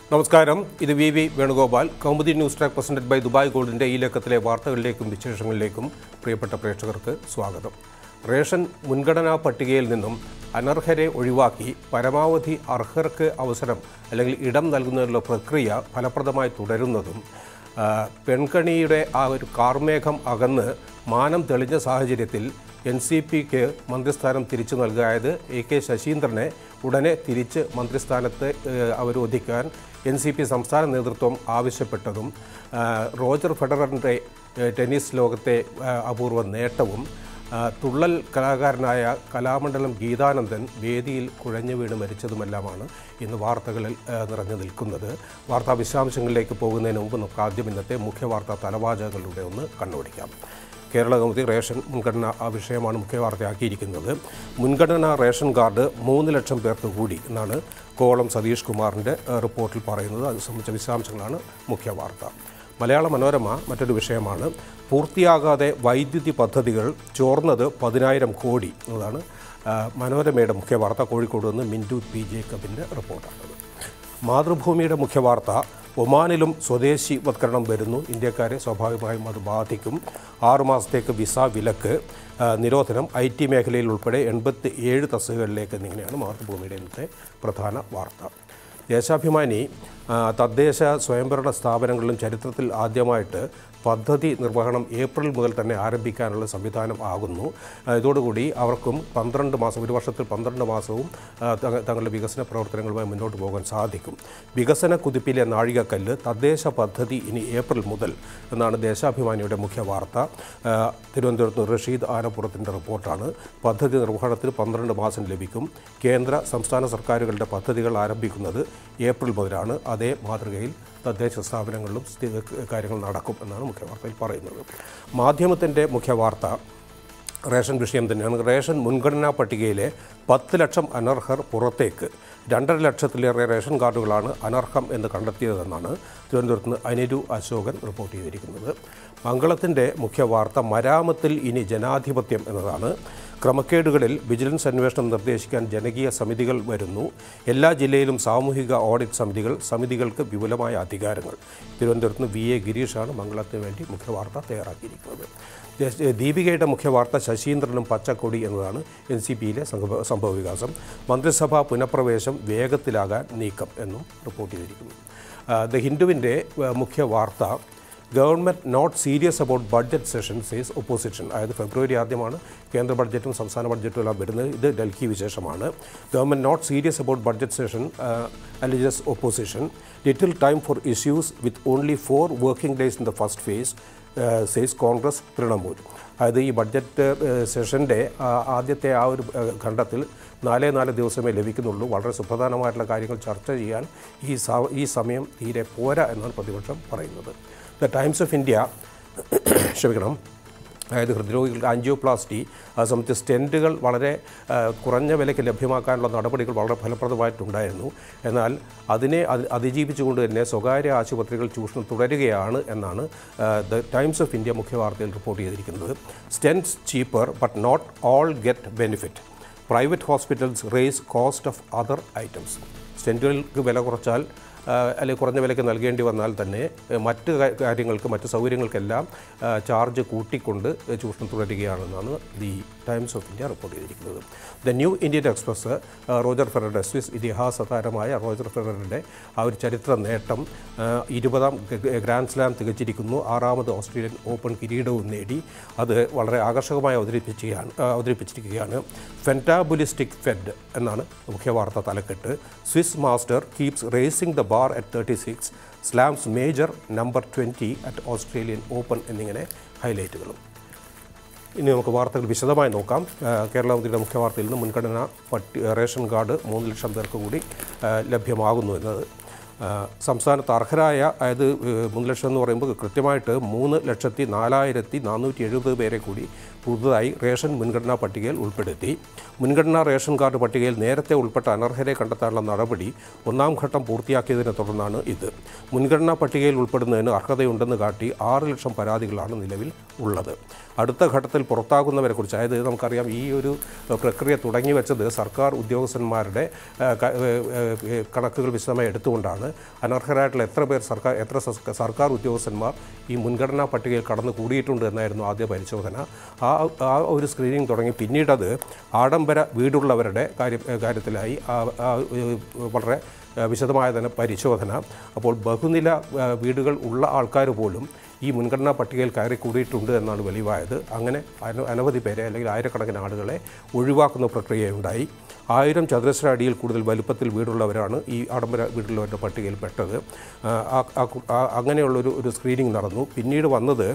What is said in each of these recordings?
നമസ്കാരം ഇത് V V Venugopal Kaumudi news track presented by Dubai ഗോൾഡിന്റെ ഈ ലക്കത്തിലെ വാർത്തകളിലേക്കും വിശേഷങ്ങളിലേക്കും പ്രിയപ്പെട്ട പ്രേക്ഷകർക്ക് സ്വാഗതം റേഷൻ മുൻഗണനാ പട്ടികയിൽ നിന്നും അനർഹരെ ഒഴിവാക്കി പരമാവധി അർഹർക്ക് അവസരം അല്ലെങ്കിൽ ഇടം നൽകുന്നതിനുള്ള പ്രക്രിയ ഫലപ്രദമായി തുടരുന്നതും ആ, പെൺകണിയുടെ ആ ഒരു കാർമേഘം അകന്ന് മാനം തെളിഞ്ഞ സാഹചര്യത്തിൽ എൻ സി പിക്ക് മന്ത്രിസ്ഥാനം തിരിച്ചു നൽകായത് എ കെ ശശീന്ദ്രനെ ഉടനെ തിരിച്ച് മന്ത്രിസ്ഥാനത്ത് ഏഹ്, അവരോധിക്കാൻ എൻ സി പി സംസ്ഥാന നേതൃത്വം ആവശ്യപ്പെട്ടതും ആ, റോജർ ഫെഡററിൻ്റെ ഏഹ്, ടെന്നീസ് ലോകത്തെ ആ, അപൂർവ നേട്ടവും ആ, തുള്ളൽ കലാകാരനായ കലാമണ്ഡലം ഗീതാനന്ദൻ വേദിയിൽ കുഴഞ്ഞു വീണ് മരിച്ചതുമെല്ലാമാണ് ഇന്ന് വാർത്തകളിൽ ആ, നിറഞ്ഞു നിൽക്കുന്നത് വാർത്താ വിശദാംശങ്ങളിലേക്ക് പോകുന്നതിന് മുമ്പ് നമുക്ക് ആദ്യം ഇന്നത്തെ മുഖ്യ വാർത്താ തലവാചകങ്ങളുടെ ഒന്ന് കണ്ണോടിക്കാം കേരള കൗമുദി റേഷൻ മുൻഗണന ആ വിഷയമാണ് മുഖ്യ വാർത്തയാക്കിയിരിക്കുന്നത് മുൻഗണനാ റേഷൻ കാർഡ് മൂന്ന് ലക്ഷം പേർക്ക് കൂടി എന്നാണ് കോളം സതീഷ് കുമാറിൻ്റെ ഏഹ്, റിപ്പോർട്ടിൽ പറയുന്നത് അത് സംബന്ധിച്ച വിശദാംശങ്ങളാണ് മുഖ്യ വാർത്ത മലയാള മനോരമ മറ്റൊരു വിഷയമാണ് പൂർത്തിയാകാതെ വൈദ്യുതി പദ്ധതികൾ ചോർന്നത് പതിനായിരം കോടി എന്നതാണ് ആ, മനോരമയുടെ മുഖ്യ വാർത്ത കോഴിക്കോട് നിന്ന് മിൻറ്റു പി ജേക്കബിൻ്റെ റിപ്പോർട്ടാണത് മാതൃഭൂമിയുടെ മുഖ്യ വാർത്ത ഒമാനിലും സ്വദേശിവത്കരണം വരുന്നു ഇന്ത്യക്കാരെ സ്വാഭാവികമായും അത് ബാധിക്കും ആറുമാസത്തേക്ക് വിസ വിലക്ക് ആ, നിരോധനം ഐ ടി മേഖലയിൽ ഉൾപ്പെടെ എൺപത്തി ഏഴ് തസ്തികകളിലേക്ക് എന്നിങ്ങനെയാണ് മാതൃഭൂമിയുടെ ഇന്നത്തെ പ്രധാന വാർത്ത ദേശാഭിമാനി ആ, തദ്ദേശ സ്വയംഭരണ സ്ഥാപനങ്ങളിലും ചരിത്രത്തിൽ ആദ്യമായിട്ട് പദ്ധതി നിർവഹണം ഏപ്രിൽ മുതൽ തന്നെ ആരംഭിക്കാനുള്ള സംവിധാനം ആകുന്നു ആ, ഇതോടുകൂടി അവർക്കും പന്ത്രണ്ട് മാസം ഒരു വർഷത്തിൽ പന്ത്രണ്ട് മാസവും ആ, തങ്ങ- തങ്ങളുടെ വികസന പ്രവർത്തനങ്ങളുമായി മുന്നോട്ട് പോകാൻ സാധിക്കും വികസന കുതിപ്പിലെ നാഴികക്കല്ല് തദ്ദേശ പദ്ധതി ഇനി ഏപ്രിൽ മുതൽ എന്നാണ് ദേശാഭിമാനിയുടെ മുഖ്യ വാർത്ത ആ, തിരുവനന്തപുരത്ത് നിന്ന് റഷീദ് ആനപ്പുറത്തിൻ്റെ റിപ്പോർട്ടാണ് പദ്ധതി നിർവഹണത്തിന് പന്ത്രണ്ട് മാസം ലഭിക്കും കേന്ദ്ര സംസ്ഥാന സർക്കാരുകളുടെ പദ്ധതികൾ ആരംഭിക്കുന്നത് ഏപ്രിൽ മുതലാണ് അതേ മാതൃകയിൽ തദ്ദേശ സ്ഥാപനങ്ങളിലും സ്ഥിതി കാര്യങ്ങൾ നടക്കും എന്നാണ് മുഖ്യവാർത്തയിൽ പറയുന്നത് മാധ്യമത്തിൻ്റെ മുഖ്യവാർത്ത റേഷൻ വിഷയം തന്നെയാണ് റേഷൻ മുൻഗണനാ പട്ടികയിലെ പത്ത് ലക്ഷം അനർഹർ പുറത്തേക്ക് രണ്ടര ലക്ഷത്തിലേറെ റേഷൻ കാർഡുകളാണ് അനർഹം എന്ന് കണ്ടെത്തിയതെന്നാണ് തിരുവനന്തപുരത്ത് നിന്ന് അനിരു അശോകൻ റിപ്പോർട്ട് ചെയ്തിരിക്കുന്നത് മംഗളത്തിൻ്റെ മുഖ്യ വാർത്ത മരാമത്തിൽ ഇനി ജനാധിപത്യം എന്നതാണ് ക്രമക്കേടുകളിൽ വിജിലൻസ് അന്വേഷണം നിർദ്ദേശിക്കാൻ ജനകീയ സമിതികൾ വരുന്നു എല്ലാ ജില്ലയിലും സാമൂഹിക ഓഡിറ്റ് സമിതികൾ സമിതികൾക്ക് വിപുലമായ അധികാരങ്ങൾ തിരുവനന്തപുരത്ത് നിന്ന് വി എ ഗിരീഷാണ് മംഗളത്തിന് വേണ്ടി മുഖ്യവാർത്ത തയ്യാറാക്കിയിരിക്കുന്നത് ജസ്- ദീപികയുടെ മുഖ്യവാർത്ത ശശീന്ദ്രനും പച്ചക്കൊടി എന്നതാണ് എൻ സി പിയിലെ സംഭവ വികാസം മന്ത്രിസഭാ പുനഃപ്രവേശം വേഗത്തിലാകാൻ നീക്കം എന്നും റിപ്പോർട്ട് ചെയ്തിരിക്കുന്നു ആ, ദ ഹിന്ദുവിൻ്റെ ആ, മുഖ്യ വാർത്ത government not serious about budget session says opposition അതായത് ഫെബ്രുവരി ആദ്യമാണ് കേന്ദ്ര ബഡ്ജറ്റും സംസ്ഥാന ബഡ്ജറ്റും എല്ലാം വരുന്നത് ഇത് ഡൽഹി വിശേഷമാണ് government not serious about budget session alleges opposition little time for issues with only four working days in the first phase says Congress Trinamool അതായത് ഈ ബഡ്ജറ്റ് സെഷൻ്റെ ആദ്യത്തെ ആ ഒരു ആ, ഖണ്ഡത്തിൽ നാലേ നാല് ദിവസമേ ലഭിക്കുന്നുള്ളൂ വളരെ സുപ്രധാനമായിട്ടുള്ള കാര്യങ്ങൾ ചർച്ച ചെയ്യാൻ ഈ സ- ഈ സമയം തീരെ പോരാ എന്നാണ് പ്രതിപക്ഷം പറയുന്നത് ദ ടൈംസ് ഓഫ് ഇന്ത്യ ക്ഷമിക്കണം അതായത് ഹൃദ്രോഗികൾക്ക് ആൻജിയോപ്ലാസ്റ്റി അത് സംബന്ധിച്ച് സ്റ്റെൻറ്റുകൾ വളരെ ആ, കുറഞ്ഞ വിലയ്ക്ക് ലഭ്യമാക്കാനുള്ള നടപടികൾ വളരെ ഫലപ്രദമായിട്ടുണ്ടായിരുന്നു എന്നാൽ അതിനെ അതി- അതിജീവിച്ചുകൊണ്ട് തന്നെ സ്വകാര്യ ആശുപത്രികൾ ചൂഷണം തുടരുകയാണ് എന്നാണ് ആ, ദ ടൈംസ് ഓഫ് ഇന്ത്യ മുഖ്യവാർത്തയിൽ റിപ്പോർട്ട് ചെയ്തിരിക്കുന്നത് stents cheaper but not all get benefit private hospitals raise cost of other items സ്റ്റെൻറ്റുകൾക്ക് വില കുറച്ചാൽ ആ, അല്ലെങ്കിൽ കുറഞ്ഞ വിലയ്ക്ക് നൽകേണ്ടി വന്നാൽ തന്നെ ഏ, മറ്റ് കാ- കാര്യങ്ങൾക്ക് മറ്റ് സൗകര്യങ്ങൾക്കെല്ലാം ആ, ചാർജ് കൂട്ടിക്കൊണ്ട് ചൂഷണം തുടരുകയാണെന്നാണ് the Times of India report ചെയ്തിരിക്കുന്നത് ദ ന്യൂ ഇന്ത്യൻ എക്സ്പ്രസ് ആ, റോജർ ഫെഡറുടെ സ്വിസ് ഇതിഹാസ താരമായ റോജർ ഫെഡറുടെ ആ ഒരു ചരിത്ര നേട്ടം ആ, ഇരുപതാം ഗ- ഗ്രാൻഡ് സ്ലാം തികച്ചിരിക്കുന്നു ആറാമത് ഓസ്ട്രേലിയൻ ഓപ്പൺ കിരീടവും നേടി അത് വളരെ ആകർഷകമായി അവതരിപ്പിക്കുകയാണ് ആ, അവതരിപ്പിച്ചിരിക്കുകയാണ് ഫെൻറ്റാബുലിസ്റ്റിക് ഫെഡ് എന്നാണ് മുഖ്യ വാർത്താ തലക്കെട്ട് Swiss master keeps raising the bar at thirty six slams major number twenty at Australian open എന്നിങ്ങനെ ഹൈലൈറ്റുകളും ഇനി നമുക്ക് വാർത്തകൾ വിശദമായി നോക്കാം ആ, കേരള മന്ത്രിയുടെ മുഖ്യ വാർത്തയിൽ നിന്ന് മുൻഗണന പട്ടി റേഷൻ കാർഡ് മൂന്ന് ലക്ഷം പേർക്ക് കൂടി ആ, ലഭ്യമാകുന്നു എന്നത് ആ, സംസ്ഥാനത്ത് അർഹരായ അതായത് ഏ, മൂന്ന് ലക്ഷം എന്ന് പറയുമ്പോൾ കൃത്യമായിട്ട് മൂന്ന് ലക്ഷത്തി നാലായിരത്തി നാനൂറ്റി എഴുപത് പേരെ കൂടി പുതുതായി റേഷൻ മുൻഗണനാ പട്ടികയിൽ ഉൾപ്പെടുത്തി മുൻഗണനാ റേഷൻ കാർഡ് പട്ടികയിൽ നേരത്തെ ഉൾപ്പെട്ട അനർഹരെ കണ്ടെത്താനുള്ള നടപടി ഒന്നാം ഘട്ടം പൂർത്തിയാക്കിയതിനെ തുടർന്നാണ് ഇത് മുൻഗണനാ പട്ടികയിൽ ഉൾപ്പെടുന്നതിന് അർഹതയുണ്ടെന്ന് കാട്ടി ആറ് ലക്ഷം പരാതികളാണ് നിലവിൽ ഉള്ളത് അടുത്ത ഘട്ടത്തിൽ പുറത്താകുന്നവരെക്കുറിച്ച് അതായത് നമുക്കറിയാം ഈ ഒരു ഏഹ്, പ്രക്രിയ തുടങ്ങി വെച്ചത് സർക്കാർ ഉദ്യോഗസ്ഥന്മാരുടെ ഏഹ്, ക- ഏഹ്, ഏഹ്, കണക്കുകൾ വിശദമായി എടുത്തുകൊണ്ടാണ് വരികയാണ് അനർഹരായിട്ടുള്ള എത്ര പേർ സർക്കാർ എത്ര സസ്- സർക്കാർ ഉദ്യോഗസ്ഥന്മാർ ഈ മുൻഗണനാ പട്ടികയിൽ കടന്നു കൂടിയിട്ടുണ്ട് എന്നായിരുന്നു ആദ്യ പരിശോധന ആ ആ ഒരു സ്ക്രീനിങ് തുടങ്ങി പിന്നീടത് ആഡംബര വീടുള്ളവരുടെ കാര്യം കാര്യത്തിലായി ആ- ആ, ഏഹ്, വളരെ ഏഹ്, വിശദമായ തന്നെ പരിശോധന അപ്പോൾ ബഹുനില ഏഹ്, വീടുകൾ ഉള്ള ആൾക്കാർ പോലും ഈ മുൻഗണനാ പട്ടികയിൽ കയറി കൂടിയിട്ടുണ്ട് എന്നാണ് വെളിവായത് അങ്ങനെ അന- അനവധി പേരെ അല്ലെങ്കിൽ ആയിരക്കണക്കിന് ആളുകളെ ഒഴിവാക്കുന്ന പ്രക്രിയയുണ്ടായി ആയിരം ചതുരശ്ര അടിയിൽ കൂടുതൽ വലുപ്പത്തിൽ വീടുള്ളവരാണ് ഈ ആഡംബര വീടുള്ളവരുടെ പട്ടികയിൽ പെട്ടത് ആ, ആ- ആ കു- ആ- അങ്ങനെയുള്ളൊരു ഒരു സ്ക്രീനിങ് നടന്നു പിന്നീട് വന്നത്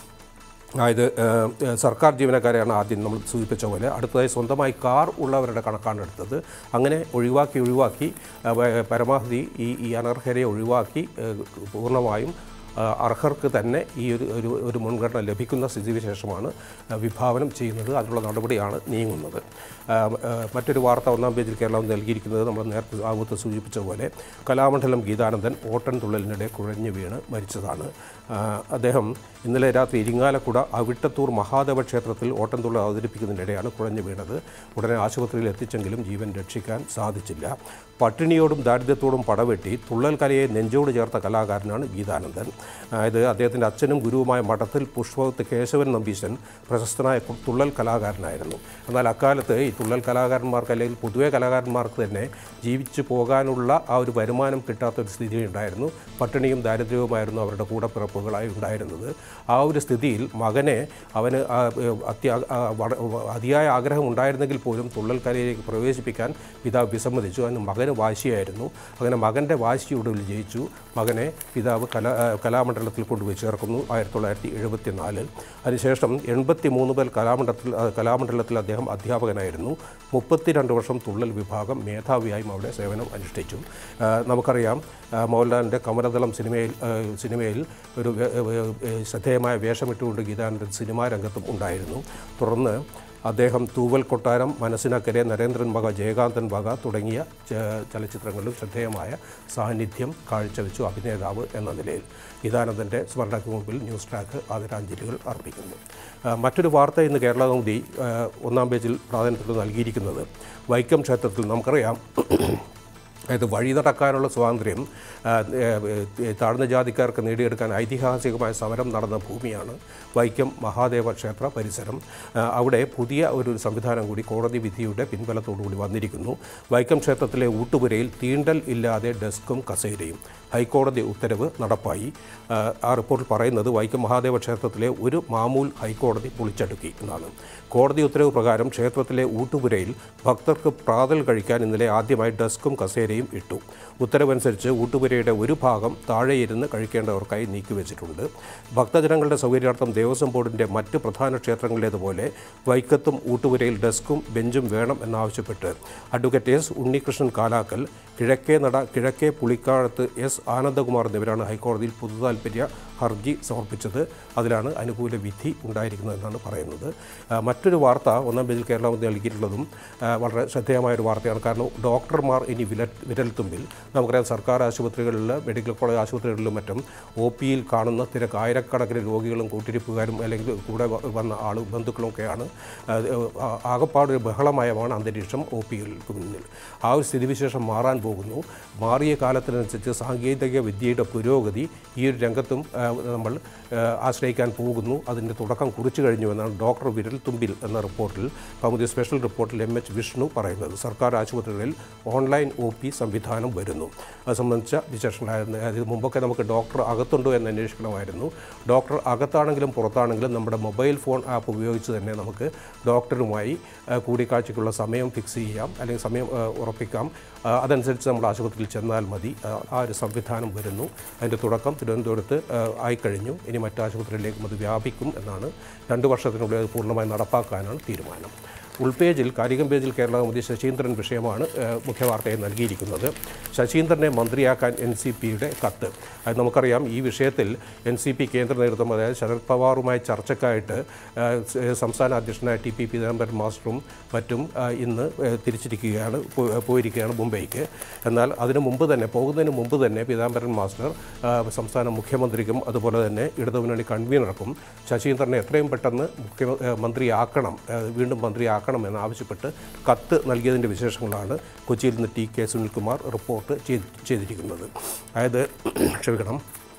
അതായത് ഏഹ്, ഏഹ്, സർക്കാർ ജീവനക്കാരെയാണ് ആദ്യം നമ്മൾ സൂചിപ്പിച്ച പോലെ അടുത്തതായി സ്വന്തമായി കാർ ഉള്ളവരുടെ കണക്കാണ് എടുത്തത് അങ്ങനെ ഒഴിവാക്കി ഒഴിവാക്കി ഏഹ്, വ- പരമാവധി ഈ ഈ അനർഹരെ ഒഴിവാക്കി ഏഹ്, പൂർണ്ണമായും ആ, അർഹർക്ക് തന്നെ ഈ ഒരു ഒരു ഒരു മുൻഗണന ലഭിക്കുന്ന സ്ഥിതിവിശേഷമാണ് ആ, വിഭാവനം ചെയ്യുന്നത് അതിനുള്ള നടപടിയാണ് നീങ്ങുന്നത് ആ, ആ, മറ്റൊരു വാർത്ത ഒന്നാം പേജിൽ കേരളം നൽകിയിരിക്കുന്നത് നമ്മൾ നേരത്തെ ആമുഖത്ത് സൂചിപ്പിച്ച പോലെ കലാമണ്ഡലം ഗീതാനന്ദൻ ഓട്ടൻ തുള്ളലിനിടെ കുഴഞ്ഞു വീണ് മരിച്ചതാണ് ആ, അദ്ദേഹം ഇന്നലെ രാത്രി ഇരിങ്ങാലക്കുട അവിട്ടത്തൂർ മഹാദേവ ക്ഷേത്രത്തിൽ ഓട്ടംതുള്ളൽ അവതരിപ്പിക്കുന്നതിനിടെയാണ് കുഴഞ്ഞു വീണത് ഉടനെ ആശുപത്രിയിൽ എത്തിച്ചെങ്കിലും ജീവൻ രക്ഷിക്കാൻ സാധിച്ചില്ല പട്ടിണിയോടും ദാരിദ്ര്യത്തോടും പടവെട്ടി തുള്ളൽ കലയെ നെഞ്ചോട് ചേർത്ത കലാകാരനാണ് ഗീതാനന്ദൻ അതായത് അദ്ദേഹത്തിൻ്റെ അച്ഛനും ഗുരുവുമായ മഠത്തിൽ പുഷ്പവത്ത് കേശവൻ നമ്പീശൻ പ്രശസ്തനായ കു- തുള്ളൽ കലാകാരനായിരുന്നു എന്നാൽ അക്കാലത്ത് ഈ തുള്ളൽ കലാകാരന്മാർക്ക് അല്ലെങ്കിൽ പൊതുവെ കലാകാരന്മാർക്ക് തന്നെ ജീവിച്ചു പോകാനുള്ള ആ ഒരു വരുമാനം കിട്ടാത്തൊരു സ്ഥിതി ഉണ്ടായിരുന്നു പട്ടിണിയും ദാരിദ്ര്യവുമായിരുന്നു അവരുടെ കൂടപ്പിറപ്പുകളായി ഉണ്ടായിരുന്നത് ആ ഒരു സ്ഥിതിയിൽ മകനെ അവന് ആ, ഏഹ്, അത്യാ ആ, വട- അതിയായ ആഗ്രഹം ഉണ്ടായിരുന്നെങ്കിൽ പോലും തുള്ളൽ കലയിലേക്ക് പ്രവേശിപ്പിക്കാൻ പിതാവ് വിസമ്മതിച്ചു അതിന് മകന് വാശിയായിരുന്നു അങ്ങനെ മകൻ്റെ വാശിയൊടുവിൽ ജയിച്ചു മകനെ പിതാവ് കലാ ആ, കലാമണ്ഡലത്തിൽ കൊണ്ടുപോയി ചേർക്കുന്നു ആയിരത്തി തൊള്ളായിരത്തി എഴുപത്തി നാലിൽ അതിനുശേഷം എൺപത്തി മൂന്ന് മുതൽ കലാമണ്ഡലത്തിൽ ആ, കലാമണ്ഡലത്തിൽ അദ്ദേഹം അധ്യാപകനായിരുന്നു മുപ്പത്തിരണ്ട് വർഷം തുള്ളൽ വിഭാഗം മേധാവിയായും അവിടെ സേവനം അനുഷ്ഠിച്ചു ആ, നമുക്കറിയാം ആ, മോഹൻലാലിൻ്റെ കമലദളം സിനിമയിൽ ആ, സിനിമയിൽ ഒരു വേ- വേ- വേ- ശ്രദ്ധേയമായ വേഷമിട്ടുകൊണ്ട് ഗീതാനന്ദൻ സിനിമാ രംഗത്തും ഉണ്ടായിരുന്നു തുടർന്ന് അദ്ദേഹം തൂവൽ കൊട്ടാരം മനസ്സിനക്കരെ നരേന്ദ്രൻ വക ജയകാന്തൻ വക തുടങ്ങിയ ച- ചലച്ചിത്രങ്ങളിലും ശ്രദ്ധേയമായ സാന്നിധ്യം കാഴ്ചവെച്ചു അഭിനേതാവ് എന്ന നിലയിൽ ഗീതാനന്ദൻ്റെ സ്മരണയ്ക്ക് മുമ്പിൽ ന്യൂസ് ട്രാക്ക് ആദരാഞ്ജലികൾ അർപ്പിക്കുന്നു ആ, മറ്റൊരു വാർത്ത ഇന്ന് കേരള കൗമുദി ആ, ഒന്നാം പേജിൽ പ്രാധാന്യത്തിൽ നൽകിയിരിക്കുന്നത് വൈക്കം ക്ഷേത്രത്തിൽ നമുക്കറിയാം അതായത് വഴി നടക്കാനുള്ള സ്വാതന്ത്ര്യം ആ, ഏ, ഏ, താഴ്ന്ന ജാതിക്കാർക്ക് നേടിയെടുക്കാൻ ഐതിഹാസികമായ സമരം നടന്ന ഭൂമിയാണ് വൈക്കം മഹാദേവ ക്ഷേത്ര പരിസരം ആ, അവിടെ പുതിയ ഒരു സംവിധാനം കൂടി കോടതി വിധിയുടെ പിൻബലത്തോടുകൂടി വന്നിരിക്കുന്നു വൈക്കം ക്ഷേത്രത്തിലെ ഊട്ടുപുരയിൽ തീണ്ടൽ ഇല്ലാതെ ഡെസ്കും കസേരയും ഹൈക്കോടതി ഉത്തരവ് നടപ്പായി ആ, ആ റിപ്പോർട്ടിൽ പറയുന്നത് വൈക്കം മഹാദേവ ക്ഷേത്രത്തിലെ ഒരു മാമൂൽ ഹൈക്കോടതി പൊളിച്ചടുക്കി എന്നാണ് കോടതി ഉത്തരവ് പ്രകാരം ക്ഷേത്രത്തിലെ ഊട്ടുപുരയിൽ ഭക്തർക്ക് പ്രാതൽ കഴിക്കാൻ ഇന്നലെ ആദ്യമായി ഡെസ്കും കസേരയും ഇട്ടു ഉത്തരവനുസരിച്ച് ഊട്ടുപുരയുടെ ഒരു ഭാഗം താഴെയിരുന്ന് കഴിക്കേണ്ടവർക്കായി നീക്കിവെച്ചിട്ടുണ്ട് ഭക്തജനങ്ങളുടെ സൗകര്യാർത്ഥം ദേവസ്വം ബോർഡിൻ്റെ മറ്റ് പ്രധാന ക്ഷേത്രങ്ങളിലേതുപോലെ വൈക്കത്തും ഊട്ടുപുരയിൽ ഡെസ്കും ബെഞ്ചും വേണം എന്നാവശ്യപ്പെട്ട് അഡ്വക്കേറ്റ് എസ് ഉണ്ണികൃഷ്ണൻ കാലാക്കൽ കിഴക്കേ നട കിഴക്കേ പുളിക്കാഴത്ത് എസ് ആനന്ദകുമാർ എന്നിവരാണ് ഹൈക്കോടതിയിൽ പൊതുതാൽപര്യ ഹർജി സമർപ്പിച്ചത് അതിലാണ് അനുകൂല വിധി ഉണ്ടായിരിക്കുന്നതെന്നാണ് പറയുന്നത് ആ, മറ്റൊരു വാർത്ത ഒന്നാം പേജിൽ കേരളം നൽകിയിട്ടുള്ളതും ആ, വളരെ ശ്രദ്ധേയമായ ഒരു വാർത്തയാണ് കാരണം ഡോക്ടർമാർ ഇനി വില വിരൽത്തുമ്പിൽ നമുക്കറിയാം സർക്കാർ ആശുപത്രികളിൽ മെഡിക്കൽ കോളേജ് ആശുപത്രികളിലും മറ്റും ഒ പിയിൽ കാണുന്ന തിരക്ക് ആയിരക്കണക്കിന് രോഗികളും കൂട്ടിരിപ്പുകാരും അല്ലെങ്കിൽ കൂടെ വ- വന്ന ആൾ ബന്ധുക്കളും ഒക്കെയാണ് അത് ആ- ആകപ്പാട് ഒരു ബഹളമയമാണ് അന്തരീക്ഷം ഒ പികൾക്ക് മുന്നിൽ ആ ഒരു സ്ഥിതിവിശേഷം മാറാൻ പോകുന്നു മാറിയ കാലത്തിനനുസരിച്ച് സാങ്കേതിക വിദ്യയുടെ പുരോഗതി ഈ ഒരു രംഗത്തും ആ, നമ്മൾ ആ, ആശ്രയിക്കാൻ പോകുന്നു അതിൻ്റെ തുടക്കം കുറിച്ചു കഴിഞ്ഞു എന്നാണ് ഡോക്ടർ വിരൽ തുമ്പിൽ എന്ന റിപ്പോർട്ടിൽ കൗമുദി സ്പെഷ്യൽ റിപ്പോർട്ടിൽ എം എച്ച് വിഷ്ണു പറയുന്നത് സർക്കാർ ആശുപത്രികളിൽ ഓൺലൈൻ ഒ പി സംവിധാനം വരുന്നു അത് സംബന്ധിച്ച വിശേഷങ്ങളായിരുന്നു അതായത് മുമ്പൊക്കെ നമുക്ക് ഡോക്ടർ അകത്തുണ്ടോ എന്ന് അന്വേഷിക്കണമായിരുന്നു ഡോക്ടർ അകത്താണെങ്കിലും പുറത്താണെങ്കിലും നമ്മുടെ മൊബൈൽ ഫോൺ ആപ്പ് ഉപയോഗിച്ച് തന്നെ നമുക്ക് ഡോക്ടറുമായി ആ, കൂടിക്കാഴ്ചയ്ക്കുള്ള സമയം ഫിക്സ് ചെയ്യാം അല്ലെങ്കിൽ സമയം ആ, ഉറപ്പിക്കാം ആ, അതനുസരിച്ച് നമ്മൾ ആശുപത്രിയിൽ ചെന്നാൽ മതി ആ, ആ ഒരു സംവിധാനം വരുന്നു അതിൻ്റെ തുടക്കം തിരുവനന്തപുരത്ത് ആ, ആയിക്കഴിഞ്ഞു ഇനി മറ്റ് ആശുപത്രികളിലേക്കും അത് വ്യാപിക്കും എന്നാണ് രണ്ട് വർഷത്തിനുള്ളിൽ അത് പൂർണ്ണമായി നടപ്പാക്കാനാണ് തീരുമാനം ഉൾപേജിൽ കാരികം പേജിൽ കേരള കൗമുദി ശശീന്ദ്രൻ വിഷയമാണ് ഏഹ്, മുഖ്യവാർത്തയെ നൽകിയിരിക്കുന്നത് ശശീന്ദ്രനെ മന്ത്രിയാക്കാൻ എൻ സി പിയുടെ കത്ത് അത് നമുക്കറിയാം ഈ വിഷയത്തിൽ എൻ സി പി കേന്ദ്ര നേതൃത്വം അതായത് ശരത് പവാറുമായി ചർച്ചയ്ക്കായിട്ട് ഏഹ്, സ് സംസ്ഥാന അധ്യക്ഷനായ ടി പി പീതാംബരൻ മാസ്റ്ററും മറ്റും ഏഹ്, ഇന്ന് ഏഹ്, തിരിച്ചിരിക്കുകയാണ് പോ- പോയിരിക്കുകയാണ് മുംബൈക്ക് എന്നാൽ അതിനു മുമ്പ് തന്നെ പോകുന്നതിന് മുമ്പ് തന്നെ പീതാംബരൻ മാസ്റ്റർ ഏഹ്, സംസ്ഥാന മുഖ്യമന്ത്രിക്കും അതുപോലെ തന്നെ ഇടതുമുന്നണി കൺവീനർക്കും ശശീന്ദ്രനെ എത്രയും പെട്ടെന്ന് മുഖ്യ ഏഹ്, മന്ത്രിയാക്കണം ഏഹ്, വീണ്ടും മന്ത്രിയാക്കണം നടപ്പാക്കണമെന്നാവശ്യപ്പെട്ട് കത്ത് നൽകിയതിൻ്റെ വിശേഷങ്ങളാണ് കൊച്ചിയിൽ നിന്ന് ടി കെ സുനിൽകുമാർ റിപ്പോർട്ട് ചെയ്ത് ചെയ്തിരിക്കുന്നത് അതായത് ക്ഷമിക്കണം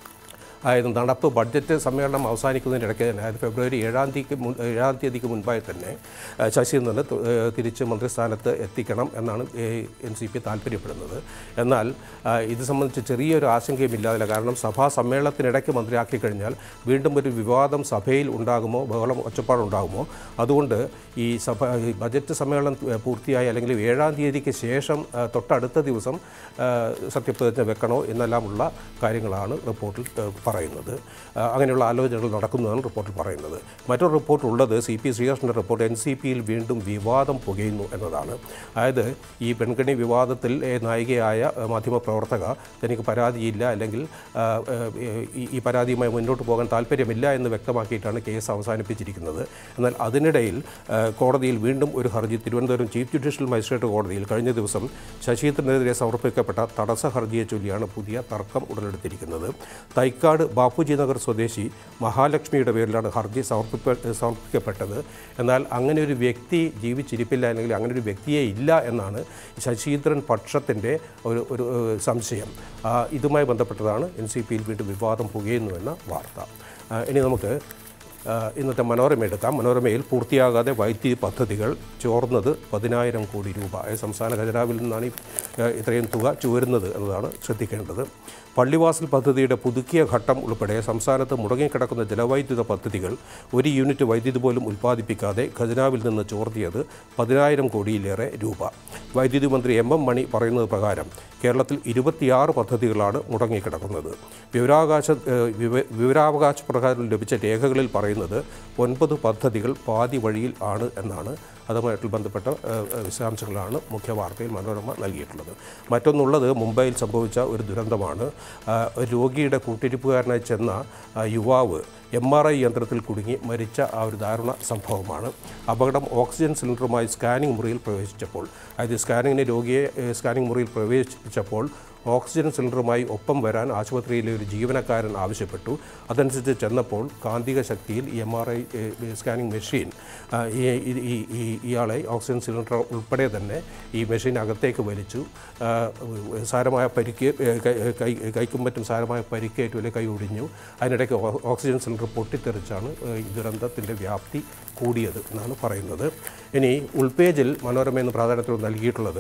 അതായത് നടപ്പ് ബഡ്ജറ്റ് സമ്മേളനം അവസാനിക്കുന്നതിനിടയ്ക്ക് തന്നെ അതായത് ഫെബ്രുവരി ഏഴാം തീയതിക്ക് മുൻ ഏഴാം തീയതിക്ക് മുൻപായി തന്നെ ആ, ശശീന്ദ്രന് തു- ഏ, തിരിച്ച് മന്ത്രിസ്ഥാനത്ത് എത്തിക്കണം എന്നാണ് എൻ സി പി താല്പര്യപ്പെടുന്നത് എന്നാൽ ആ, ഇത് സംബന്ധിച്ച് ചെറിയൊരു ആശങ്കയുമില്ലാതില്ല കാരണം സഭാ സമ്മേളനത്തിനിടയ്ക്ക് മന്ത്രിയാക്കി കഴിഞ്ഞാൽ വീണ്ടും ഒരു വിവാദം സഭയിൽ ഉണ്ടാകുമോ ബഹളം ഒച്ചപ്പാടുണ്ടാകുമോ അതുകൊണ്ട് ഈ സഭ ഈ ബജറ്റ് സമ്മേളനം ഏ, പൂർത്തിയായി അല്ലെങ്കിൽ ഏഴാം തീയതിക്ക് ശേഷം ആ, തൊട്ടടുത്ത ദിവസം ആ, സത്യപ്രതിജ്ഞ വെക്കണോ എന്നെല്ലാമുള്ള കാര്യങ്ങളാണ് റിപ്പോർട്ടിൽ ഏ, പറയുന്നത് ആ, അങ്ങനെയുള്ള ആലോചനകൾ നടക്കുന്നതാണ് റിപ്പോർട്ടിൽ പറയുന്നത് മറ്റൊരു റിപ്പോർട്ട് ഉള്ളത് സി പി ശ്രീകൃഷ്ണൻ്റെ റിപ്പോർട്ട് എൻ സി പിയിൽ വീണ്ടും വിവാദം പുകയുന്നു എന്നതാണ് അതായത് ഈ പെൺകണി വിവാദത്തിൽ ഏ, നായികയായ ഏ, മാധ്യമപ്രവർത്തക തനിക്ക് പരാതിയില്ല അല്ലെങ്കിൽ ആ, ഏ, ഈ- ഈ പരാതിയുമായി മുന്നോട്ട് പോകാൻ താല്പര്യമില്ല എന്ന് വ്യക്തമാക്കിയിട്ടാണ് കേസ് അവസാനിപ്പിച്ചിരിക്കുന്നത് എന്നാൽ അതിനിടയിൽ ആ, കോടതിയിൽ വീണ്ടും ഒരു ഹർജി തിരുവനന്തപുരം ചീഫ് ജുഡീഷ്യൽ മജിസ്ട്രേറ്റ് കോടതിയിൽ കഴിഞ്ഞ ദിവസം ശശീന്ദ്രനെതിരെ സമർപ്പിക്കപ്പെട്ട തടസ്സ ഹർജിയെ ചൊല്ലിയാണ് പുതിയ തർക്കം ഉടലെടുത്തിരിക്കുന്നത് തൈക്കാട് ബാപ്പുജി നഗർ സ്വദേശി മഹാലക്ഷ്മിയുടെ പേരിലാണ് ഹർജി സമർപ്പിപ്പ സമർപ്പിക്കപ്പെട്ടത് എന്നാൽ അങ്ങനെ ഒരു വ്യക്തി ജീവിച്ചിരിപ്പില്ല അല്ലെങ്കിൽ അങ്ങനെ ഒരു വ്യക്തിയെ ഇല്ല എന്നാണ് ശശീന്ദ്രൻ പക്ഷത്തിൻ്റെ ഒരു ഒരു ഏഹ്, സംശയം ആ, ഇതുമായി ബന്ധപ്പെട്ടതാണ് എൻ സി പിയിൽ വീണ്ടും വിവാദം പുകയുന്നുവെന്ന വാർത്ത ആ, ഇനി നമുക്ക് ആ, ഇന്നത്തെ മനോരമ എടുക്കാം മനോരമയിൽ പൂർത്തിയാകാതെ വൈദ്യുതി പദ്ധതികൾ ചോർന്നത് പതിനായിരം കോടി രൂപ അതായത് സംസ്ഥാന ഖജനാവിൽ നിന്നാണ് ഈ ആ, ഇത്രയും തുക ചോരുന്നത് എന്നതാണ് ശ്രദ്ധിക്കേണ്ടത് പള്ളിവാസൽ പദ്ധതിയുടെ പുതുക്കിയ ഘട്ടം ഉൾപ്പെടെ സംസ്ഥാനത്ത് മുടങ്ങിക്കിടക്കുന്ന ജലവൈദ്യുത പദ്ധതികൾ ഒരു യൂണിറ്റ് വൈദ്യുതി പോലും ഉൽപ്പാദിപ്പിക്കാതെ ഖജനാവിൽ നിന്ന് ചോർത്തിയത് പതിനായിരം കോടിയിലേറെ രൂപ വൈദ്യുതി മന്ത്രി എം എം മണി പറയുന്നത് പ്രകാരം കേരളത്തിൽ ഇരുപത്തിയാറ് പദ്ധതികളാണ് മുടങ്ങിക്കിടക്കുന്നത് വിവരാവകാശ ഏഹ്, വിവ- വിവരാവകാശ പ്രകാരം ലഭിച്ച രേഖകളിൽ പറയുന്നത് ഒൻപത് പദ്ധതികൾ പാതി വഴിയിൽ ആണ് എന്നാണ് അതുമായിട്ട് ബന്ധപ്പെട്ട ഏഹ്, ഏഹ്, വിശദാംശങ്ങളാണ് മുഖ്യ വാർത്തയിൽ മനോരമ നൽകിയിട്ടുള്ളത് മറ്റൊന്നുള്ളത് മുംബൈയിൽ സംഭവിച്ച ഒരു ദുരന്തമാണ് ആ, ഒരു രോഗിയുടെ കൂട്ടിരിപ്പുകാരനായി ചെന്ന ആ, യുവാവ് എം ആർ ഐ യന്ത്രത്തിൽ കുടുങ്ങി മരിച്ച ആ ഒരു ദാരുണ സംഭവമാണ് അപകടം ഓക്സിജൻ സിലിണ്ടറുമായി സ്കാനിംഗ് മുറിയിൽ പ്രവേശിച്ചപ്പോൾ അതായത് സ്കാനിങ്ങിന് രോഗിയെ ഏഹ്, സ്കാനിംഗ് മുറിയിൽ പ്രവേശിച്ചപ്പോൾ ഓക്സിജൻ സിലിണ്ടറുമായി ഒപ്പം വരാൻ ആശുപത്രിയിലെ ഒരു ജീവനക്കാരൻ ആവശ്യപ്പെട്ടു അതനുസരിച്ച് ചെന്നപ്പോൾ കാന്തിക ശക്തിയിൽ ഈ M R I scanning machine ആ, ഈ ഈ- ഈ- ഈ- ഇയാളെ ഓക്സിജൻ സിലിണ്ടർ ഉൾപ്പെടെ തന്നെ ഈ മെഷീൻ അകത്തേക്ക് വലിച്ചു ആ, സാരമായ പരിക്ക് ഏ, കൈ- കൈ കൈക്കും മറ്റും സാരമായ പരിക്കേറ്റു അല്ലെങ്കിൽ കൈ ഒടിഞ്ഞു അതിനിടയ്ക്ക് ഓ- ഓക്സിജൻ സിലിണ്ടർ പൊട്ടിത്തെറിച്ചാണ് ഏ, ഈ ദുരന്തത്തിൻ്റെ വ്യാപ്തി കൂടിയത് എന്നാണ് പറയുന്നത് ഇനി ഉൾപേജിൽ മനോരമ എന്ന് പ്രാധാന്യത്തിൽ നൽകിയിട്ടുള്ളത്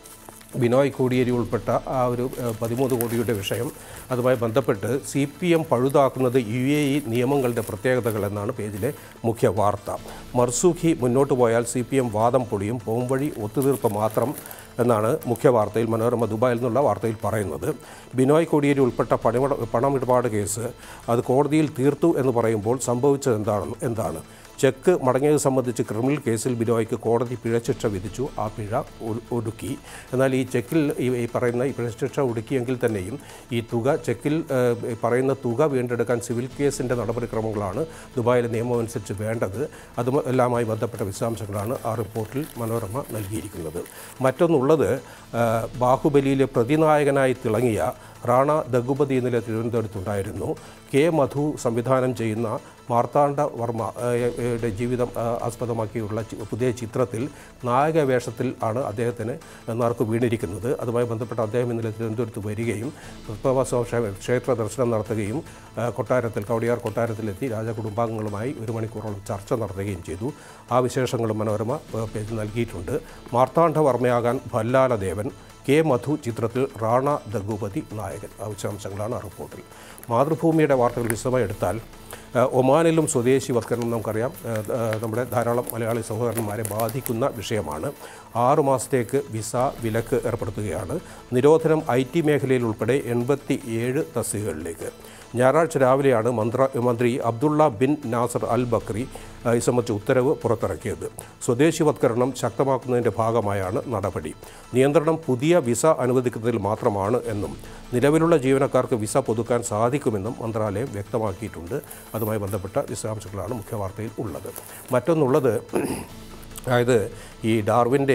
ബിനോയ് കോടിയേരി ഉൾപ്പെട്ട ആ ഒരു ഏഹ്, പതിമൂന്ന് കോടിയുടെ വിഷയം അതുമായി ബന്ധപ്പെട്ട് സി പി എം പഴുതാക്കുന്നത് യു എ ഇ നിയമങ്ങളുടെ പ്രത്യേകതകൾ എന്നാണ് പേജിലെ മുഖ്യ വാർത്ത മർസൂഖി മുന്നോട്ട് പോയാൽ സി പി എം വാദം പൊളിയും പോംവഴി ഒത്തുതീർപ്പ് മാത്രം എന്നാണ് മുഖ്യ വാർത്തയിൽ മനോരമ ദുബായിൽ നിന്നുള്ള വാർത്തയിൽ പറയുന്നത് ബിനോയ് കോടിയേരി ഉൾപ്പെട്ട പണിമട പണമിടപാട് കേസ് അത് കോടതിയിൽ തീർത്തു എന്ന് പറയുമ്പോൾ സംഭവിച്ചത് എന്താണ് എന്താണ് ചെക്ക് മടങ്ങിയത് സംബന്ധിച്ച് ക്രിമിനൽ കേസിൽ ബിനോയ്ക്ക് കോടതി പിഴശിക്ഷ വിധിച്ചു ആ പിഴ ഒ- ഒടുക്കി എന്നാൽ ഈ ചെക്കിൽ ഈ ഈ പറയുന്ന ഈ പിഴശിക്ഷ ഒടുക്കിയെങ്കിൽ തന്നെയും ഈ തുക ചെക്കിൽ ഏഹ്, ഈ പറയുന്ന തുക വീണ്ടെടുക്കാൻ സിവിൽ കേസിൻ്റെ നടപടിക്രമങ്ങളാണ് ദുബായിലെ നിയമം അനുസരിച്ച് വേണ്ടത് അതും എല്ലാമായി ബന്ധപ്പെട്ട വിശദാംശങ്ങളാണ് ആ റിപ്പോർട്ടിൽ മനോരമ നൽകിയിരിക്കുന്നത് മറ്റൊന്നുള്ളത് ഏഹ്, ബാഹുബലിയിലെ പ്രതിനായകനായി തിളങ്ങിയ റാണ ദഗുപതി ഇന്നലെ തിരുവനന്തപുരത്തുണ്ടായിരുന്നു കെ മധു സംവിധാനം ചെയ്യുന്ന മാർത്താണ്ഡ വർമ്മ ഏഹ്, യുടെ ജീവിതം ആ, ആസ്പദമാക്കിയുള്ള ചി- പുതിയ ചിത്രത്തിൽ നായക വേഷത്തിൽ ആണ് അദ്ദേഹത്തിന് നാർക്ക് വീണിരിക്കുന്നത് അതുമായി ബന്ധപ്പെട്ട് അദ്ദേഹം ഇന്നലെ തിരുവനന്തപുരത്ത് വരികയും പത്മവാസ ക്ഷേത്ര ദർശനം നടത്തുകയും ആ, കൊട്ടാരത്തിൽ കവടിയാർ കൊട്ടാരത്തിലെത്തി രാജകുടുംബാംഗങ്ങളുമായി ഒരു മണിക്കൂറോളം ചർച്ച നടത്തുകയും ചെയ്തു ആ വിശേഷങ്ങളും മനോരമ ആ, പേജിൽ നൽകിയിട്ടുണ്ട് മാർത്താണ്ഡ വർമ്മയാകാൻ ഭല്ലാലദേവൻ കെ മധു ചിത്രത്തിൽ റാണ ദഗുപതി നായകൻ ആ വിശദാംശങ്ങളാണ് ആ റിപ്പോർട്ടിൽ മാതൃഭൂമിയുടെ വാർത്തകൾ വിശദമായി എടുത്താൽ ആ, ഒമാനിലും സ്വദേശിവത്കരണം നമുക്കറിയാം ആ, ആ, നമ്മുടെ ധാരാളം മലയാളി സഹോദരന്മാരെ ബാധിക്കുന്ന വിഷയമാണ് ആറു മാസത്തേക്ക് വിസ വിലക്ക് ഏർപ്പെടുത്തുകയാണ് നിരോധനം ഐ ടി മേഖലയിൽ ഉൾപ്പെടെ എൺപത്തി ഏഴ് തസ്തികകളിലേക്ക് ഞായറാഴ്ച രാവിലെയാണ് മന്ത്ര മന്ത്രി Abdullah bin Nasser al Bakri ആ, ഇത് സംബന്ധിച്ച ഉത്തരവ് പുറത്തിറക്കിയത് സ്വദേശിവത്കരണം ശക്തമാക്കുന്നതിൻ്റെ ഭാഗമായാണ് നടപടി നിയന്ത്രണം പുതിയ വിസ അനുവദിക്കുന്നതിൽ മാത്രമാണ് എന്നും നിലവിലുള്ള ജീവനക്കാർക്ക് വിസ പുതുക്കാൻ സാധിക്കുമെന്നും മന്ത്രാലയം വ്യക്തമാക്കിയിട്ടുണ്ട് അതുമായി ബന്ധപ്പെട്ട വിശദാംശങ്ങളാണ് മുഖ്യവാർത്തയിൽ ഉള്ളത് മറ്റൊന്നുള്ളത് അതായത് ഈ ഡാർവിൻ്റെ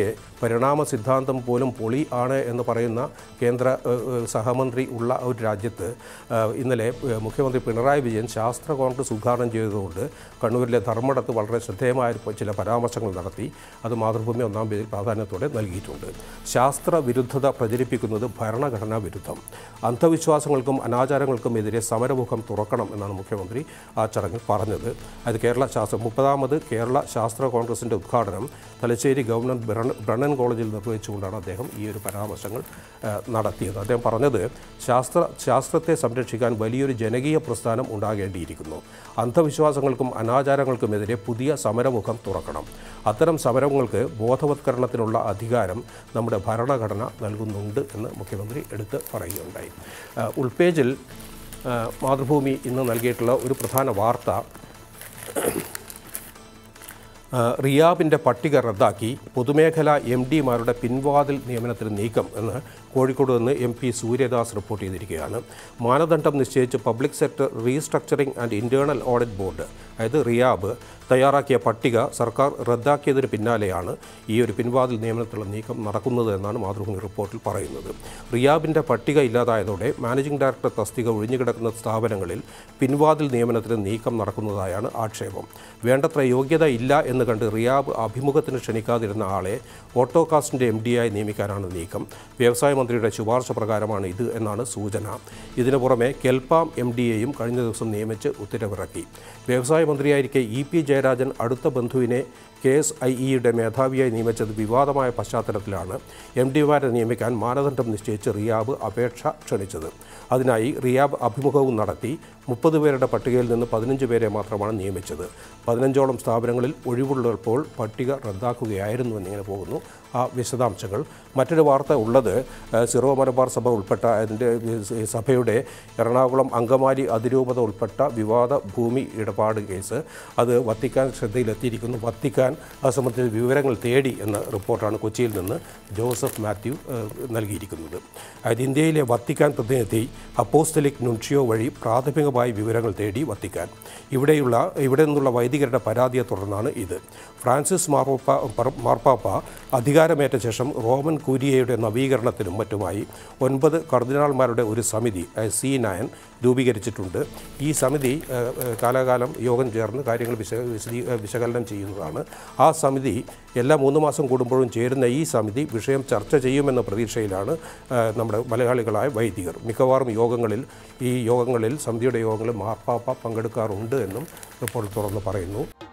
പരിണാമ സിദ്ധാന്തം പോലും പൊളി ആണ് എന്ന് പറയുന്ന കേന്ദ്ര ഏഹ്, ഏഹ്, സഹമന്ത്രി ഉള്ള ഒരു രാജ്യത്ത് ഏഹ്, ഇന്നലെ ഏഹ്, മുഖ്യമന്ത്രി പിണറായി വിജയൻ ശാസ്ത്ര കോൺഗ്രസ് ഉദ്ഘാടനം ചെയ്തതുകൊണ്ട് കണ്ണൂരിലെ ധർമ്മടത്ത് വളരെ ശ്രദ്ധേയമായ ഒരു ചില പരാമർശങ്ങൾ നടത്തി അത് മാതൃഭൂമി ഒന്നാം പേജിൽ പ്രാധാന്യത്തോടെ നൽകിയിട്ടുണ്ട് ശാസ്ത്ര വിരുദ്ധത പ്രചരിപ്പിക്കുന്നത് ഭരണഘടനാ വിരുദ്ധം അന്ധവിശ്വാസങ്ങൾക്കും അനാചാരങ്ങൾക്കും എതിരെ സമരമുഖം തുറക്കണം എന്നാണ് മുഖ്യമന്ത്രി ആ ചടങ്ങിൽ പറഞ്ഞത് അത് കേരള ശാസ്ത്ര മുപ്പതാമത് കേരള ശാസ്ത്ര കോൺഗ്രസിൻ്റെ ഉദ്ഘാടനം തലശ്ശേരി ഗവൺമെൻറ് ബ്രണ്ണ- ബ്രണ്ണൻ കോളേജിൽ നിർവഹിച്ചുകൊണ്ടാണ് അദ്ദേഹം ഈ ഒരു പരാമർശങ്ങൾ ആ, നടത്തിയത് അദ്ദേഹം പറഞ്ഞത് ശാസ്ത്ര ശാസ്ത്രത്തെ സംരക്ഷിക്കാൻ വലിയൊരു ജനകീയ പ്രസ്ഥാനം ഉണ്ടാകേണ്ടിയിരിക്കുന്നു അന്ധവിശ്വാസങ്ങൾക്കും അനാചാരങ്ങൾക്കുമെതിരെ പുതിയ സമരമുഖം തുറക്കണം അത്തരം സമരങ്ങൾക്ക് ബോധവത്കരണത്തിനുള്ള അധികാരം നമ്മുടെ ഭരണഘടന നൽകുന്നുണ്ട് എന്ന് മുഖ്യമന്ത്രി എടുത്ത് പറയുകയുണ്ടായി ആ, ഉൾപേജിൽ ആ, മാതൃഭൂമി ഇന്ന് നൽകിയിട്ടുള്ള ഒരു പ്രധാന വാർത്ത ആ, റിയാബിൻ്റെ പട്ടിക റദ്ദാക്കി പൊതുമേഖലാ എം ഡിമാരുടെ പിൻവാതിൽ നിയമനത്തിന് നീക്കം എന്ന് കോഴിക്കോട് നിന്ന് എം പി സൂര്യദാസ് റിപ്പോർട്ട് ചെയ്തിരിക്കുകയാണ് മാനദണ്ഡം നിശ്ചയിച്ച് public sector restructuring and internal audit board അതായത് റിയാബ് തയ്യാറാക്കിയ പട്ടിക സർക്കാർ റദ്ദാക്കിയതിന് പിന്നാലെയാണ് ഈ ഒരു പിൻവാതിൽ നിയമനത്തിലുള്ള നീക്കം നടക്കുന്നത് എന്നാണ് മാതൃഭൂമി റിപ്പോർട്ടിൽ പറയുന്നത് റിയാബിൻ്റെ പട്ടിക ഇല്ലാതായതോടെ മാനേജിംഗ് ഡയറക്ടർ തസ്തിക ഒഴിഞ്ഞുകിടക്കുന്ന സ്ഥാപനങ്ങളിൽ പിൻവാതിൽ നിയമനത്തിന് നീക്കം നടക്കുന്നതായാണ് ആക്ഷേപം വേണ്ടത്ര യോഗ്യത ഇല്ല എന്ന് കണ്ട് റിയാബ് അഭിമുഖത്തിന് ക്ഷണിക്കാതിരുന്ന ആളെ ഓട്ടോകാസ്റ്റിൻ്റെ എം ഡിയായി നിയമിക്കാനാണ് നീക്കം വ്യവസായ മന്ത്രിയുടെ ശുപാർശ പ്രകാരമാണ് ഇത് എന്നാണ് സൂചന ഇതിനു പുറമെ കെൽപാം എം ഡിയെയും കഴിഞ്ഞ ദിവസം നിയമിച്ച് ഉത്തരവിറക്കി വ്യവസായ മന്ത്രിയായിരിക്കെ ഇ പി ജയരാജൻ അടുത്ത ബന്ധുവിനെ കെ എസ് ഐ ഇയുടെ മേധാവിയായി നിയമിച്ചത് വിവാദമായ പശ്ചാത്തലത്തിലാണ് എം ഡിമാരെ നിയമിക്കാൻ മാനദണ്ഡം നിശ്ചയിച്ച് റിയാബ് അപേക്ഷ ക്ഷണിച്ചത് അതിനായി റിയാബ് അഭിമുഖവും നടത്തി മുപ്പത് പേരുടെ പട്ടികയിൽ നിന്ന് പതിനഞ്ച് പേരെ മാത്രമാണ് നിയമിച്ചത് പതിനഞ്ചോളം സ്ഥാപനങ്ങളിൽ ഒഴിവുള്ളപ്പോൾ പട്ടിക റദ്ദാക്കുകയായിരുന്നു എന്നിങ്ങനെ പോകുന്നു ആ വിശദാംശങ്ങൾ മറ്റൊരു വാർത്ത ഉള്ളത് ഏഹ്, സിറോ മലബാർ സഭ ഉൾപ്പെട്ട അതിൻ്റെ ഈ സഭയുടെ എറണാകുളം അങ്കമാലി അതിരൂപത ഉൾപ്പെട്ട വിവാദ ഭൂമി ഇടപാട് കേസ് അത് വത്തിക്കാൻ ശ്രദ്ധയിലെത്തിയിരിക്കുന്നു വത്തിക്കാൻ അത് സംബന്ധിച്ച വിവരങ്ങൾ തേടി എന്ന റിപ്പോർട്ടാണ് കൊച്ചിയിൽ നിന്ന് ജോസഫ് മാത്യു ഏഹ്, നൽകിയിരിക്കുന്നത് അതായത് ഇന്ത്യയിലെ വത്തിക്കാൻ പ്രതിനിധി അപ്പോസ്തലിക് നുൻഷിയോ വഴി പ്രാഥമികമായി വിവരങ്ങൾ തേടി വത്തിക്കാൻ ഇവിടെയുള്ള ഇവിടെ നിന്നുള്ള വൈദികരുടെ പരാതിയെ തുടർന്നാണ് ഇത് ഫ്രാൻസിസ് മാർപ്പാപ്പ പർ- മാർപ്പാപ്പ അധികാരമേറ്റ ശേഷം റോമൻ കൂരിയയുടെ നവീകരണത്തിനും മറ്റുമായി ഒൻപത് കർദിനാൾമാരുടെ ഒരു സമിതി അതായത് സി നയൻ രൂപീകരിച്ചിട്ടുണ്ട് ഈ സമിതി ഏഹ്, ഏഹ്, കാലാകാലം യോഗം ചേർന്ന് കാര്യങ്ങൾ വിശ വിശദീ ഏഹ്, വിശകലനം ചെയ്യുന്നതാണ് ആ സമിതി എല്ലാ മൂന്ന് മാസം കൂടുമ്പോഴും ചേരുന്ന ഈ സമിതി വിഷയം ചർച്ച ചെയ്യുമെന്ന പ്രതീക്ഷയിലാണ് ഏഹ്, നമ്മുടെ മലയാളികളായ വൈദികർ മിക്കവാറും യോഗങ്ങളിൽ ഈ യോഗങ്ങളിൽ സമിതിയുടെ യോഗങ്ങളിൽ മാർപ്പാപ്പ പങ്കെടുക്കാറുണ്ട് എന്നും ഇപ്പോൾ തുറന്ന് പറയുന്നു